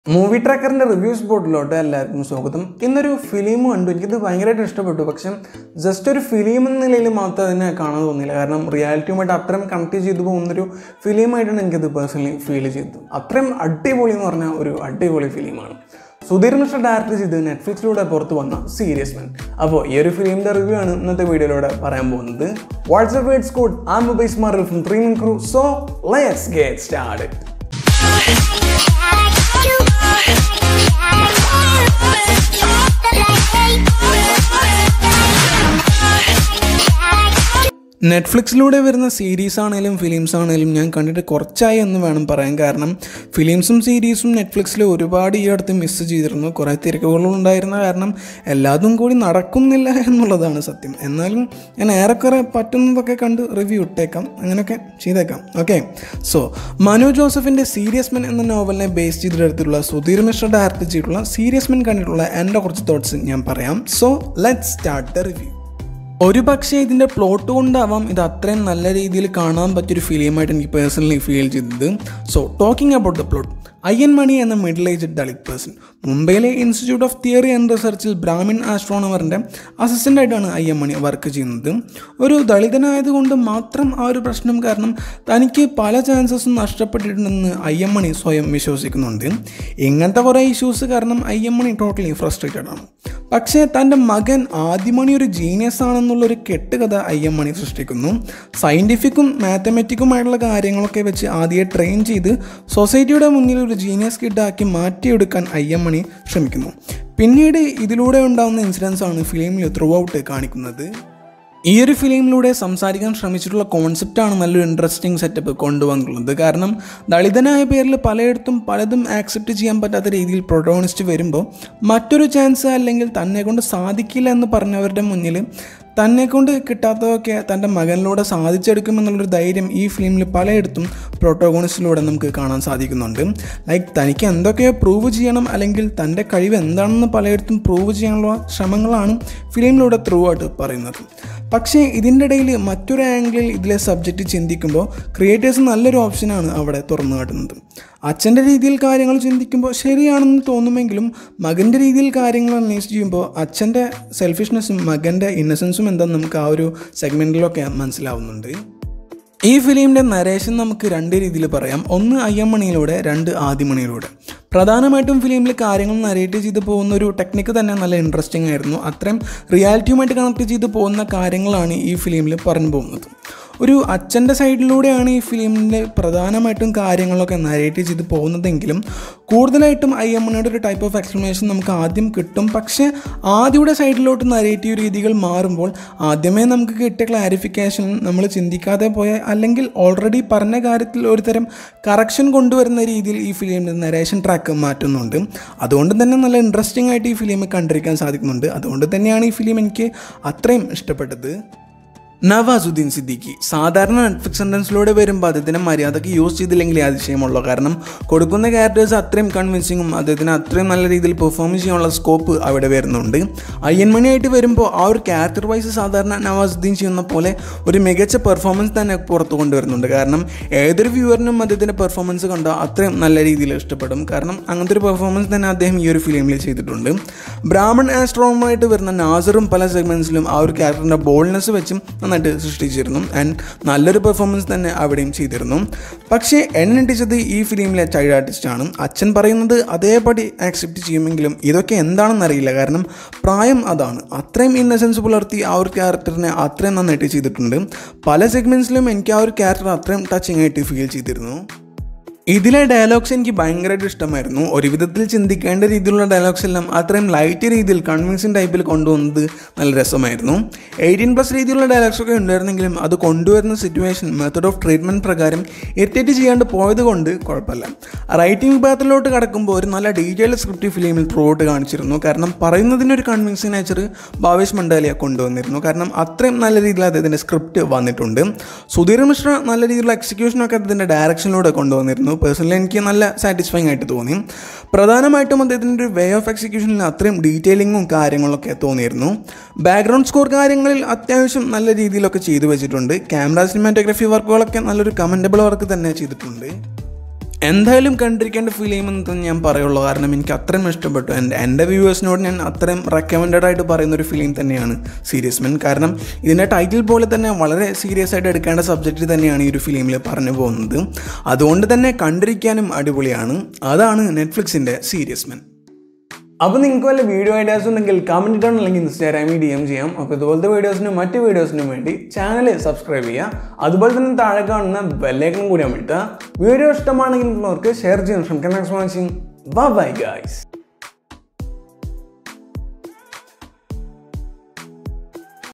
movie ട്രാക്കറിൻ്റെ review സ്പോട്ടിലോട്ട് എല്ലാവർക്കും സ്വാഗതം ഇന്നൊരു ഫിലിം കണ്ടു എനിക്കിത് ഭയങ്കരമായിട്ട് ഇഷ്ടപ്പെട്ടു പക്ഷെ ജസ്റ്റ് ഒരു ഫിലിം എന്ന നിലയിൽ മാത്രം അതിനെ കാണാൻ തോന്നിയില്ല കാരണം റിയാലിറ്റിയുമായിട്ട് അത്രയും കണക്ട് ചെയ്തു പോകുന്നൊരു ഫിലിമായിട്ടാണ് എനിക്കത് പേഴ്സണലി ഫീൽ ചെയ്തത് അത്രയും അടിപൊളി എന്ന് പറഞ്ഞാൽ ഒരു അടിപൊളി ഫിലിമാണ് സുധീർ മിശ്ര ഡയറക്റ്റ് ചെയ്ത് നെറ്റ്ഫ്ലിക്സിലൂടെ പുറത്ത് വന്ന സീരിയസ് മാൻ അപ്പോൾ ഈ ഒരു ഫിലിമിൻ്റെ റിവ്യൂ ആണ് ഇന്നത്തെ വീഡിയോയിലൂടെ പറയാൻ പോകുന്നത് വാട്സ്ആപ്പ് വേർഡ്സ് കോഡ് ആ mobile smart from three min crew so let's get start നെറ്റ്ഫ്ലിക്സിലൂടെ വരുന്ന സീരീസ് ആണെങ്കിലും ഫിലിംസ് ആണെങ്കിലും ഞാൻ കണ്ടിട്ട് കുറച്ചായി എന്ന് വേണം പറയാൻ കാരണം ഫിലിംസും സീരീസും നെറ്റ്ഫ്ലിക്സിൽ ഒരുപാട് ഈ അടുത്ത് മിസ് ചെയ്തിരുന്നു കുറേ തിരക്കുകളും ഉണ്ടായിരുന്ന കാരണം എല്ലാതും കൂടി നടക്കുന്നില്ല എന്നുള്ളതാണ് സത്യം എന്നാലും ഞാൻ ഏറെക്കുറെ പറ്റുന്നതൊക്കെ കണ്ട് റിവ്യൂ ഇട്ടേക്കാം അങ്ങനെയൊക്കെ ചെയ്തേക്കാം ഓക്കെ സോ മനു ജോസഫിൻ്റെ സീരിയസ് മെൻ എന്ന നോവലിനെ ബേസ് ചെയ്തെടുത്തിട്ടുള്ള സുധീർ മിശ്ര ഡയറക്റ്റ് ചെയ്തിട്ടുള്ള സീരിയസ് മെൻ കണ്ടിട്ടുള്ള എൻ്റെ കുറച്ച് തോട്ട്സ് ഞാൻ പറയാം so let start the review ഒരു പക്ഷേ ഇതിൻ്റെ പ്ലോട്ട് കൊണ്ടാവാം ഇത് അത്രയും നല്ല രീതിയിൽ കാണാൻ പറ്റിയൊരു ഫിലിമായിട്ട് എനിക്ക് പേഴ്സണലി ഫീൽ ചെയ്തത് so talking about the plot Ayyan Mani എന്ന മിഡിൽ ഏജ്ഡ് ദളിത് പേഴ്സൺ മുംബൈയിലെ ഇൻസ്റ്റിറ്റ്യൂട്ട് ഓഫ് തിയറി ആൻഡ് റിസർച്ചിൽ ബ്രാഹ്മിൻ ആസ്ട്രോണമറിൻ്റെ അസിസ്റ്റൻ്റായിട്ടാണ് അയ്യൻ മണി വർക്ക് ചെയ്യുന്നത് ഒരു ദളിതനായതുകൊണ്ട് മാത്രം ആ ഒരു പ്രശ്നം കാരണം തനിക്ക് പല ചാൻസസും നഷ്ടപ്പെട്ടിട്ടുണ്ടെന്ന് അയ്യൻ മണി സ്വയം വിശ്വസിക്കുന്നുണ്ട് ഇങ്ങനത്തെ കുറേ ഇഷ്യൂസ് കാരണം അയ്യൻ മണി ടോട്ടലി ഫ്രസ്ട്രേറ്റഡ് ആണ് പക്ഷേ തൻ്റെ മകൻ ആദ്യമണി ഒരു ജീനിയസ് ആണെന്നുള്ളൊരു കെട്ടുകഥ അയ്യമ്മണി സൃഷ്ടിക്കുന്നു സയൻറ്റിഫിക്കും മാത്തമെറ്റിക്കുമായിട്ടുള്ള കാര്യങ്ങളൊക്കെ വെച്ച് ആദ്യം ട്രെയിൻ ചെയ്ത് സൊസൈറ്റിയുടെ മുന്നിൽ ഒരു ജീനിയസ് കിഡാക്കി മാറ്റിയെടുക്കാൻ അയ്യമ്മണി ശ്രമിക്കുന്നു പിന്നീട് ഇതിലൂടെ ഉണ്ടാകുന്ന ഇൻസിഡൻസ് ആണ് ഫിലിമിൽ ത്രൂ ഔട്ട് കാണിക്കുന്നത് ഈ ഒരു ഫിലിമിലൂടെ സംസാരിക്കാൻ ശ്രമിച്ചിട്ടുള്ള കോൺസെപ്റ്റാണ് നല്ലൊരു ഇൻട്രസ്റ്റിംഗ് സെറ്റപ്പ് കൊണ്ടുവന്നിട്ടുള്ളത് കാരണം ദളിതനായ പേരിൽ പലയിടത്തും പലതും ആക്സെപ്റ്റ് ചെയ്യാൻ പറ്റാത്ത രീതിയിൽ പ്രൊട്ടോണിസ്റ്റ് വരുമ്പോൾ മറ്റൊരു ചാൻസ് അല്ലെങ്കിൽ തന്നെ കൊണ്ട് സാധിക്കില്ല എന്ന് പറഞ്ഞവരുടെ മുന്നിൽ തന്നെ കൊണ്ട് കിട്ടാത്തതൊക്കെ തൻ്റെ മകനിലൂടെ സാധിച്ചെടുക്കുമെന്നുള്ളൊരു ധൈര്യം ഈ ഫിലിമിൽ പലയിടത്തും പ്രോട്ടോഗോണിസ്റ്റിലൂടെ നമുക്ക് കാണാൻ സാധിക്കുന്നുണ്ട് ലൈക്ക് തനിക്ക് എന്തൊക്കെയോ പ്രൂവ് ചെയ്യണം അല്ലെങ്കിൽ തൻ്റെ കഴിവ് എന്താണെന്ന് പലയിടത്തും പ്രൂവ് ചെയ്യാനുള്ള ശ്രമങ്ങളാണ് ഫിലിമിലൂടെ ത്രൂ ആയിട്ട് പറയുന്നത് പക്ഷേ ഇതിൻ്റെ ഇടയിൽ മറ്റൊരു ആംഗിളിൽ ഇതിലെ സബ്ജക്റ്റ് ചിന്തിക്കുമ്പോൾ ക്രിയേറ്റേഴ്സ് നല്ലൊരു ഓപ്ഷനാണ് അവിടെ തുറന്നു കാട്ടുന്നത് അച്ഛൻ്റെ രീതിയിൽ കാര്യങ്ങൾ ചിന്തിക്കുമ്പോൾ ശരിയാണെന്ന് തോന്നുമെങ്കിലും മകൻ്റെ രീതിയിൽ കാര്യങ്ങൾ അനലൈസ് ചെയ്യുമ്പോൾ അച്ഛൻ്റെ സെൽഫിഷ്നെസ്സും മകൻ്റെ ഇന്നസെൻസും എന്താണെന്ന് നമുക്ക് ആ ഒരു സെഗ്മെൻറ്റിലൊക്കെ മനസ്സിലാവുന്നുണ്ട് ഈ ഫിലിമിൻ്റെ നരേഷൻ നമുക്ക് രണ്ട് രീതിയിൽ പറയാം ഒന്ന് അയ്യമ്മണിയിലൂടെ രണ്ട് ആദിമണിയിലൂടെ പ്രധാനമായിട്ടും ഫിലിമിൽ കാര്യങ്ങൾ നരേറ്റ് ചെയ്ത് പോകുന്ന ഒരു ടെക്നിക്ക് തന്നെ നല്ല ഇൻട്രസ്റ്റിംഗ് ആയിരുന്നു അത്രയും റിയാലിറ്റിയുമായിട്ട് കണക്ട് ചെയ്ത് പോകുന്ന കാര്യങ്ങളാണ് ഈ ഫിലിമിൽ പറഞ്ഞു പോകുന്നത് ഒരു അച്ഛൻ്റെ സൈഡിലൂടെയാണ് ഈ ഫിലിമിൻ്റെ പ്രധാനമായിട്ടും കാര്യങ്ങളൊക്കെ നരേറ്റ് ചെയ്ത് പോകുന്നതെങ്കിലും കൂടുതലായിട്ടും ഐ എമ്മണിയുടെ ഒരു ടൈപ്പ് ഓഫ് എക്സ്പ്ലനേഷൻ നമുക്ക് ആദ്യം കിട്ടും പക്ഷേ ആദ്യയുടെ സൈഡിലോട്ട് നരേറ്റീവ് രീതികൾ മാറുമ്പോൾ ആദ്യമേ നമുക്ക് കിട്ടിയ ക്ലാരിഫിക്കേഷൻ നമ്മൾ ചിന്തിക്കാതെ പോയ അല്ലെങ്കിൽ ഓൾറെഡി പറഞ്ഞ കാര്യത്തിൽ ഒരു തരം കറക്ഷൻ കൊണ്ടുവരുന്ന രീതിയിൽ ഈ ഫിലിമിൻ്റെ നരേഷൻ ട്രാക്ക് മാറ്റുന്നുണ്ട് അതുകൊണ്ട് തന്നെ നല്ല ഇൻട്രസ്റ്റിംഗ് ആയിട്ട് ഈ ഫിലിം കണ്ടിരിക്കാൻ സാധിക്കുന്നുണ്ട് അതുകൊണ്ട് തന്നെയാണ് ഈ ഫിലിം എനിക്ക് അത്രയും ഇഷ്ടപ്പെട്ടത് നവാസുദ്ദീൻ സിദ്ദീഖി സാധാരണ നെറ്റ്ഫ്ലിക്സ് സെൻറ്റൻസിലൂടെ വരുമ്പോൾ അദ്ദേഹത്തിനെ മര്യാദയ്ക്ക് യൂസ് ചെയ്തില്ലെങ്കിൽ അതിശയമുള്ളൂ കാരണം കൊടുക്കുന്ന ക്യാരക്ടേഴ്സ് അത്രയും കൺവിൻസിങ്ങും അദ്ദേഹത്തിന് അത്രയും നല്ല രീതിയിൽ പെർഫോം ചെയ്യാനുള്ള സ്കോപ്പ് അവിടെ വരുന്നുണ്ട് അയ്യൻമണിയായിട്ട് വരുമ്പോൾ ആ ഒരു ക്യാരക്ടർ വൈസ് സാധാരണ നവാസുദ്ദീൻ ചെയ്യുന്ന പോലെ ഒരു മികച്ച പെർഫോമൻസ് തന്നെ പുറത്തു കൊണ്ടുവരുന്നുണ്ട് കാരണം ഏതൊരു വ്യൂവറിനും അദ്ദേഹത്തിൻ്റെ പെർഫോമൻസ് കണ്ടാൽ അത്രയും നല്ല രീതിയിൽ ഇഷ്ടപ്പെടും കാരണം അങ്ങനത്തെ ഒരു പെർഫോമൻസ് തന്നെ അദ്ദേഹം ഈ ഒരു ഫിലിമിൽ ചെയ്തിട്ടുണ്ട് ബ്രാഹ്മൺ ആസ്ട്രോമായിട്ട് വരുന്ന നാസറും പല സെഗ്മെൻറ്റ്സിലും ആ ഒരു ക്യാരക്ടറിൻ്റെ ബോൾനെസ് വെച്ചും നന്നായിട്ട് സൃഷ്ടിച്ചിരുന്നു ആൻഡ് നല്ലൊരു പെർഫോമൻസ് തന്നെ അവിടെയും ചെയ്തിരുന്നു പക്ഷേ എണ്ണിട്ടിച്ചത് ഈ ഫിലിമിലെ ചൈൽഡ് ആർട്ടിസ്റ്റാണ് അച്ഛൻ പറയുന്നത് അതേപടി ആക്സെപ്റ്റ് ചെയ്യുമെങ്കിലും ഇതൊക്കെ എന്താണെന്ന് അറിയില്ല കാരണം പ്രായം അതാണ് അത്രയും ഇന്നസെൻസ് പുലർത്തി ആ ഒരു ക്യാരക്ടറിനെ അത്രയും നന്നായിട്ട് ചെയ്തിട്ടുണ്ട് പല സെഗ്മെൻറ്റ്സിലും എനിക്ക് ആ ഒരു ക്യാരക്ടർ അത്രയും ടച്ചിങ് ആയിട്ട് ഫീൽ ചെയ്തിരുന്നു ഇതിലെ ഡയലോഗ്സ് എനിക്ക് ഭയങ്കരമായിട്ട് ഇഷ്ടമായിരുന്നു ഒരു വിധത്തിൽ ചിന്തിക്കേണ്ട രീതിയിലുള്ള ഡയലോഗ്സ് എല്ലാം അത്രയും ലൈറ്റ് രീതിയിൽ കൺവിൻസിങ് ടൈപ്പിൽ കൊണ്ടുവന്നത് നല്ല രസമായിരുന്നു എയ്റ്റീൻ പ്ലസ് രീതിയിലുള്ള ഡയലോഗ്സ് ഒക്കെ ഉണ്ടായിരുന്നെങ്കിലും അത് കൊണ്ടുവരുന്ന സിറ്റുവേഷൻ മെത്തഡ് ഓഫ് ട്രീറ്റ്മെൻറ്റ് പ്രകാരം ഇറിറ്റേറ്റ് ചെയ്യാണ്ട് പോയത് കൊണ്ട് കുഴപ്പമില്ല റൈറ്റിംഗ് വിഭാഗത്തിലോട്ട് കടക്കുമ്പോൾ ഒരു നല്ല ഡീറ്റെയിൽഡ് സ്ക്രിപ്റ്റ് ഫിലിമിൽ ത്രൂ ഔട്ട് കാണിച്ചിരുന്നു കാരണം പറയുന്നതിനൊരു കൺവിൻസിങ് നേച്ചർ ഭാവേഷ് മണ്ഡാലിയ കൊണ്ടുവന്നിരുന്നു കാരണം അത്രയും നല്ല രീതിയിൽ അദ്ദേഹത്തിൻ്റെ സ്ക്രിപ്റ്റ് വന്നിട്ടുണ്ട് സുധീർ മിശ്ര നല്ല രീതിയിലുള്ള എക്സിക്യൂഷനൊക്കെ അദ്ദേഹത്തിൻ്റെ ഡയറക്ഷനിലൂടെ കൊണ്ടുവന്നിരുന്നു പേഴ്സണലി എനിക്ക് നല്ല സാറ്റിസ്ഫൈങ് ആയിട്ട് തോന്നി പ്രധാനമായിട്ടും അദ്ദേഹത്തിൻ്റെ ഒരു വേ ഓഫ് എക്സിക്യൂഷനിൽ അത്രയും ഡീറ്റെയിലിങ്ങും കാര്യങ്ങളൊക്കെ തോന്നിയിരുന്നു ബാക്ക്ഗ്രൗണ്ട് സ്കോർ കാര്യങ്ങളിൽ അത്യാവശ്യം നല്ല രീതിയിലൊക്കെ ചെയ്തു വെച്ചിട്ടുണ്ട് ക്യാമറ സിനിമാറ്റോഗ്രഫി വർക്കുകളൊക്കെ നല്ലൊരു കമൻറ്റബിൾ വർക്ക് തന്നെ ചെയ്തിട്ടുണ്ട് എന്തായാലും കണ്ടിരിക്കേണ്ട ഫിലിം എന്ന് തന്നെ ഞാൻ പറയുള്ളൂ കാരണം എനിക്ക് അത്രയും ഇഷ്ടപ്പെട്ടു എൻ്റെ എൻ്റെ വ്യൂവേഴ്സിനോട് ഞാൻ അത്രയും റെക്കമെൻഡഡ് ആയിട്ട് പറയുന്ന ഒരു ഫിലിം തന്നെയാണ് സീരിയസ് മെൻ കാരണം ഇതിൻ്റെ ടൈറ്റിൽ പോലെ തന്നെ വളരെ സീരിയസ് ആയിട്ട് എടുക്കേണ്ട സബ്ജക്റ്റ് തന്നെയാണ് ഈ ഒരു ഫിലിമിൽ പറഞ്ഞു പോകുന്നത് അതുകൊണ്ട് തന്നെ കണ്ടിരിക്കാനും അടിപൊളിയാണ് അതാണ് നെറ്റ്ഫ്ലിക്സിൻ്റെ സീരിയസ് മെൻ അപ്പോൾ നിങ്ങൾക്ക് വല്ല വീഡിയോ ഐഡിയാസ് ഉണ്ടെങ്കിൽ കമൻറ്റ് ഇടണം അല്ലെങ്കിൽ ഇൻസ്റ്റാഗ്രാമിൽ ഡി എം ചെയ്യാം അപ്പോൾ ഇതുപോലത്തെ വീഡിയോസിനും മറ്റ് വീഡിയോസിനും വേണ്ടി ചാനൽ സബ്സ്ക്രൈബ് ചെയ്യുക അതുപോലെ തന്നെ താഴെ കാണുന്ന ബെല്ലൈക്കൺ കൂടി അമിട്ടുക വീഡിയോ ഇഷ്ടമാണെങ്കിൽ നിങ്ങൾക്ക് ഷെയർ ചെയ്യാൻ ശ്രമിക്കാം നെക്സ്റ്റ് വാച്ചിങ് ബൈ ഗൈസ്